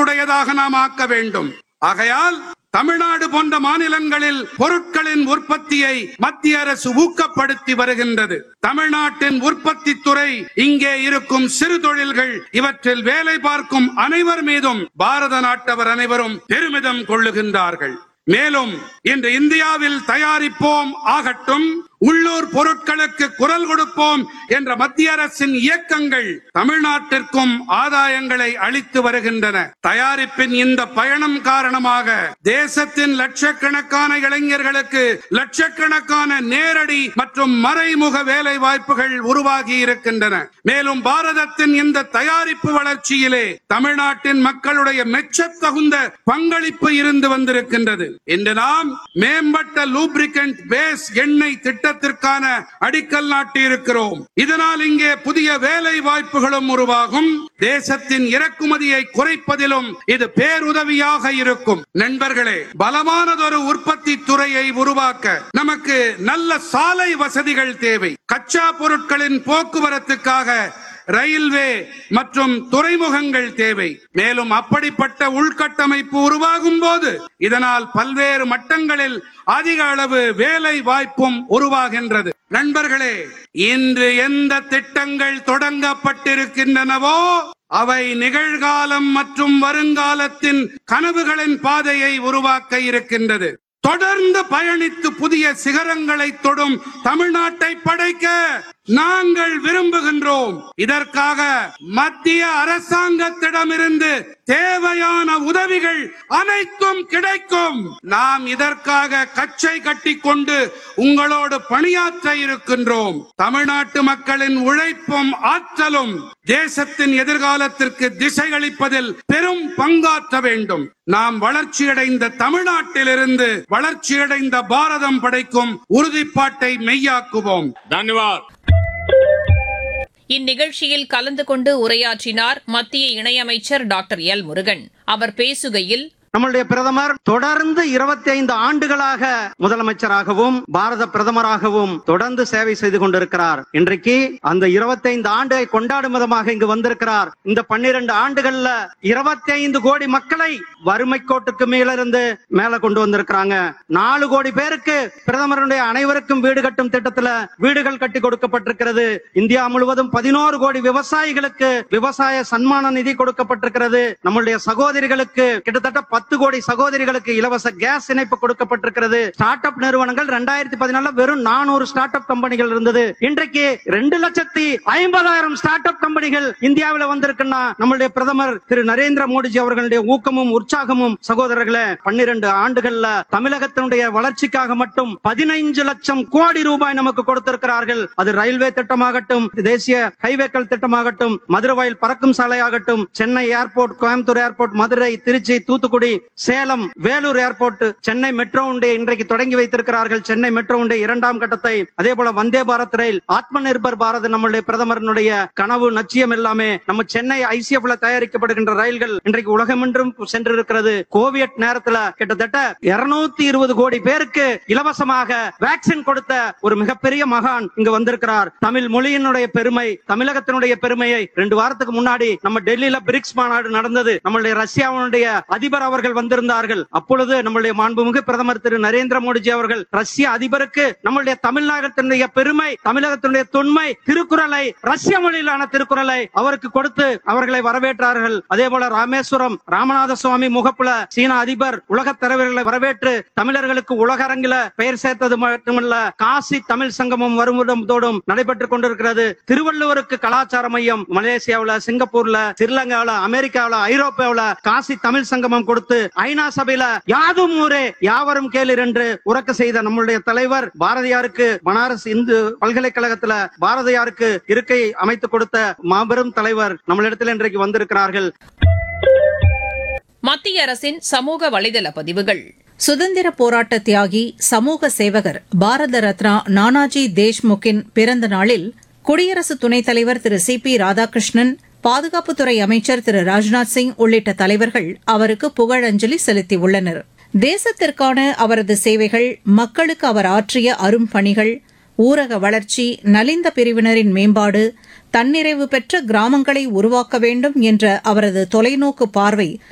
ஆற்றலுடையதாக நாம் ஆக்க வேண்டும் ஆகையால் தமிழ்நாடு போன்ற மாநிலங்களில் பொருட்களின் உற்பத்தியை மத்திய அரசு ஊக்கப்படுத்தி வருகின்றது தமிழ்நாட்டின் உற்பத்தி துறை இங்கே இருக்கும் சிறு தொழில்கள் இவற்றில் வேலை பார்க்கும் அனைவர் மீதும் பாரத நாட்டவர் அனைவரும் பெருமிதம் கொள்ளுகின்றார்கள் மேலும் இன்று இந்தியாவில் தயாரிப்போம் ஆகட்டும் உள்ளூர் பொருட்களுக்கு குரல் கொடுப்போம் என்ற மத்திய அரசின் இயக்கங்கள் தமிழ்நாட்டிற்கும் ஆதாயங்களை அளித்து வருகின்றன தயாரிப்பின் இந்த பயணம் காரணமாக தேசத்தின் லட்சக்கணக்கான இளைஞர்களுக்கு லட்சக்கணக்கான நேரடி மற்றும் மறைமுக வேலை வாய்ப்புகள் உருவாகி இருக்கின்றன மேலும் பாரதத்தின் இந்த தயாரிப்பு வளர்ச்சியிலே தமிழ்நாட்டின் மக்களுடைய மெச்சத்தகுந்த பங்களிப்பு இருந்து வந்திருக்கின்றது இன்று நாம் மேம்பட்ட லூப்ரிகன்ட் பேஸ் எண்ணெய் திட்டத்திற்கான அடிக்கல் நாட்டி இருக்கிறோம் இதனால் இங்கே புதிய வேலை வாய்ப்புகளும் உருவாகும் தேசத்தின் இறக்குமதியை குறைப்பதிலும் இது பேருதவியாக இருக்கும் நண்பர்களே பலமானதொரு உற்பத்தி துறையை உருவாக்க நமக்கு நல்ல சாலை வசதிகள் தேவை கச்சா பொருட்களின் போக்குவரத்துக்காக ரயில்வே மற்றும் துறைமுகங்கள் தேவை மேலும் அப்படிப்பட்ட உள்கட்டமைப்பு உருவாகும் போது இதனால் பல்வேறு மட்டங்களில் அதிக அளவு வேலை வாய்ப்பும் உருவாகின்றது நண்பர்களே இன்று எந்த திட்டங்கள் தொடங்கப்பட்டிருக்கின்றனவோ அவை நிகழ்காலம் மற்றும் வருங்காலத்தின் கனவுகளின் பாதையை உருவாக்க இருக்கின்றது தொடர்ந்து பயணித்து புதிய சிகரங்களை தொடும் தமிழ்நாட்டை படைக்க நாங்கள் விரும்புகின்றோம் இதற்காக மத்திய அரசாங்கத்திடமிருந்து தேவையான உதவிகள் அனைத்தும் கிடைக்கும் நாம் இதற்காக கச்சை கட்டிக்கொண்டு உங்களோடு பணியாற்ற இருக்கின்றோம் தமிழ்நாட்டு மக்களின் உழைப்பும் ஆற்றலும் தேசத்தின் எதிர்காலத்திற்கு திசையளிப்பதில் பெரும் பங்காற்ற வேண்டும் நாம் வளர்ச்சியடைந்த தமிழ்நாட்டிலிருந்து வளர்ச்சியடைந்த பாரதம் படைக்கும் உறுதிப்பாட்டை மெய்யாக்குவோம் धन्यवाद இந்நிகழ்ச்சியில் கலந்து கொண்டு உரையாற்றினார் மத்திய இணையமைச்சர் டாக்டர் எல் முருகன் அவர் பேசுகையில் நம்முடைய பிரதமர் தொடர்ந்து இருபத்தி ஐந்து ஆண்டுகளாக முதலமைச்சராகவும் பாரத பிரதமராகவும் தொடர்ந்து சேவை செய்து கொண்டிருக்கிறார் இன்றைக்கு அந்த இருபத்தி ஐந்து ஆண்டை கொண்டாடும் விதமாக இங்கு வந்திருக்கிறார் இந்த பன்னிரண்டு ஆண்டுகள்ல இருபத்தி ஐந்து கோடி மக்களை வறுமை கோட்டுக்கு மேலிருந்து மேல கொண்டு வந்திருக்கிறாங்க நாலு கோடி பேருக்கு பிரதமருடைய அனைவருக்கும் வீடு கட்டும் திட்டத்துல வீடுகள் கட்டி கொடுக்கப்பட்டிருக்கிறது இந்தியா முழுவதும் பதினோரு கோடி விவசாயிகளுக்கு விவசாய சன்மான நிதி கொடுக்கப்பட்டிருக்கிறது நம்மளுடைய சகோதரிகளுக்கு கிட்டத்தட்ட பத்து கோடி சகோதரிகளுக்கு இலவச கேஸ் இணைப்பு கொடுக்கப்பட்டிருக்கிறது ஸ்டார்ட் அப் நிறுவனங்கள் ரெண்டாயிரத்தி பதினாலுல வெறும் நானூறு ஸ்டார்ட் அப் கம்பெனிகள் இருந்தது இன்றைக்கு ரெண்டு லட்சத்தி ஐம்பதாயிரம் ஸ்டார்ட் அப் கம்பெனிகள் இந்தியாவில் வந்திருக்குன்னா நம்மளுடைய பிரதமர் திரு நரேந்திர மோடிஜி அவர்களுடைய ஊக்கமும் உற்சாகமும் சகோதரர்களே பன்னிரண்டு ஆண்டுகள்ல தமிழகத்தினுடைய வளர்ச்சிக்காக மட்டும் பதினைஞ்சு லட்சம் கோடி ரூபாய் நமக்கு கொடுத்திருக்கிறார்கள் அது ரயில்வே திட்டமாகட்டும் தேசிய ஹைவேக்கள் திட்டமாகட்டும் மதுரவாயில் பறக்கும் சாலையாகட்டும் Chennai airport Coimbatore airport Madurai Tiruchi Thoothukudi Salem Vellore airport Chennai metro உண்டை இன்றைக்கு தொடங்கி வைத்திருக்கிறார்கள் சென்னை மெட்ரோ உண்டை இரண்டாம் கட்டத்தை அதே போல வந்தே பாரத் ரயில் ஆத்ம நிர்பர் பாரத் நம்மளுடைய பிரதமரனுடைய கனவு நச்சியம் எல்லாமே நம்ம சென்னை ஐசிஎஃப்ல தயாரிக்கப்படுகின்ற ரயில்கள் இன்றைக்கு உலகமென்றும் சென்றிருக்கிறது கோவிட் நேரத்துல கிட்டத்தட்ட இருநூத்தி இருபது கோடி பேருக்கு இலவசமாக வேக்சின் கொடுத்த ஒரு மிகப்பெரிய மகான் இங்க வந்திருக்கிறார் தமிழ் மொழியினுடைய பெருமை தமிழகத்தினுடைய பெருமையை ரெண்டு வாரத்துக்கு முன்னாடி நம்ம டெல்லியில பிரிக்ஸ் மாநாடு நடந்தது நம்மளுடைய ரஷ்யாவினுடைய அதிபர் அவர்கள் வந்திருந்தார்கள் அப்பொழுது நம்மளுடைய மாண்புமிகு பிரதமர் திரு நரேந்திர மோடிஜி அவர்கள் ரஷ்ய அதிபருக்கு நம்மளுடைய தமிழ்நாட்டினுடைய பெருமை தமிழகத்தினுடைய தொன்மை திருக்குறளை ரஷ்ய மொழியிலான திருக்குறளை அவருக்கு கொடுத்து அவர்களை வரவேற்றார்கள் அதே போல ராமேஸ்வரம் ராமநாத சுவாமி முகப்புல சீன அதிபர் உலக தலைவர்களை வரவேற்று தமிழர்களுக்கு உலக அரங்கில பெயர் சேர்த்தது மட்டுமல்ல காசி தமிழ் சங்கமம் வருவதோடும் நடைபெற்றுக் கொண்டிருக்கிறது திருவள்ளுவருக்கு கலாச்சார மையம் மலேசியாவுல சிங்கப்பூர்ல ஸ்ரீலங்காவுல அமெரிக்காவுல ஐரோப்பாவுல காசி தமிழ் சங்கமம் கொடுத்து ஐநா சபையில யாதும் ஊரே யாவரும் கேளீர் என்று உறக்க செய்த நம்மளுடைய தலைவர் பாரதியாருக்கு பனாரஸ் இந்து பல்கலைக்கழகத்துல பாரதியாருக்கு இருக்கை அமைத்து கொடுத்த மாபெரும் தலைவர் நம்மளிடத்தில் இன்றைக்கு வந்திருக்கிறார்கள் மத்திய அரசின் சமூக வலைதள பதிவுகள் சுதந்திர போராட்ட தியாகி சமூக சேவகர் பாரத ரத்னா நானாஜி தேஷ்முக்கின் பிறந்த நாளில் குடியரசு துணைத் தலைவர் திரு சி பி ராதாகிருஷ்ணன் பாதுகாப்புத்துறை அமைச்சர் திரு ராஜ்நாத் சிங் உள்ளிட்ட தலைவர்கள் அவருக்கு புகழஞ்சலி செலுத்தியுள்ளனர் தேசத்திற்கான அவரது சேவைகள் மக்களுக்கு அவர் ஆற்றிய அரும் பணிகள் ஊரக வளர்ச்சி நலிந்த பிரிவினரின் மேம்பாடு தன்னிறைவு பெற்ற கிராமங்களை உருவாக்க வேண்டும் என்ற அவரது தொலைநோக்கு பார்வை